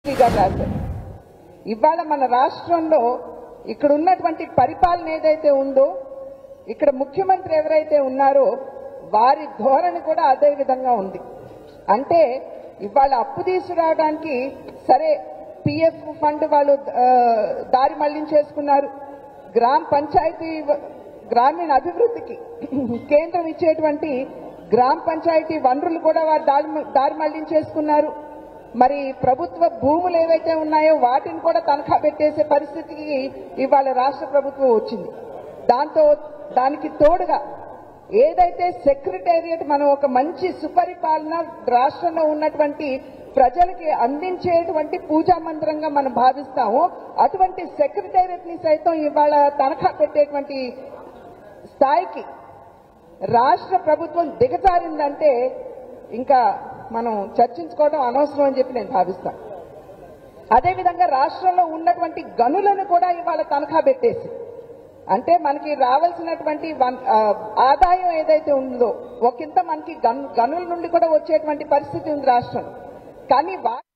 గారు రాశారు ఇవాళ మన రాష్ట్రంలో ఇక్కడ ఉన్నటువంటి పరిపాలన ఏదైతే ఉందో ఇక్కడ ముఖ్యమంత్రి ఎవరైతే ఉన్నారో వారి ధోరణి కూడా అదే విధంగా ఉంది అంటే ఇవాళ అప్పు తీసుకురావడానికి సరే పిఎఫ్ ఫండ్ వాళ్ళు ఆ, దారి మళ్లించేసుకున్నారు గ్రామ పంచాయతీ వ- గ్రామీణ అభివృద్ధికి కేంద్రం ఇచ్చేటువంటి గ్రామ పంచాయతీ వనరులు కూడా వారు దారి దారి మళ్లించేసుకున్నారు మరి ప్రభుత్వ భూములు ఏవైతే ఉన్నాయో వాటిని కూడా తనఖా పెట్టేసే పరిస్థితికి ఇవాళ రాష్ట్ర ప్రభుత్వం వచ్చింది దాంతో దానికి తోడుగా ఏదైతే సెక్రటేరియట్ మనం ఒక మంచి సుపరిపాలన రాష్ట్రంలో ఉన్నటువంటి ప్రజలకి అందించేటువంటి పూజా మందిరంగా మనం భావిస్తామో అటువంటి సెక్రటేరియట్ ని సైతం ఇవాళ తనఖా పెట్టేటువంటి స్థాయికి రాష్ట్ర ప్రభుత్వం దిగజారిందంటే ఇంకా మనం చర్చించుకోవడం అనవసరం అని చెప్పి నేను భావిస్తాను అదేవిధంగా రాష్ట్రంలో ఉన్నటువంటి గనులను కూడా ఇవాళ తనఖా పెట్టేసి అంటే మనకి రావాల్సినటువంటి వన్- ఆ, ఆదాయం ఏదైతే ఉందో ఒకంత మనకి గన్ గనుల నుండి కూడా వచ్చేటువంటి పరిస్థితి ఉంది రాష్ట్రం కానీ వా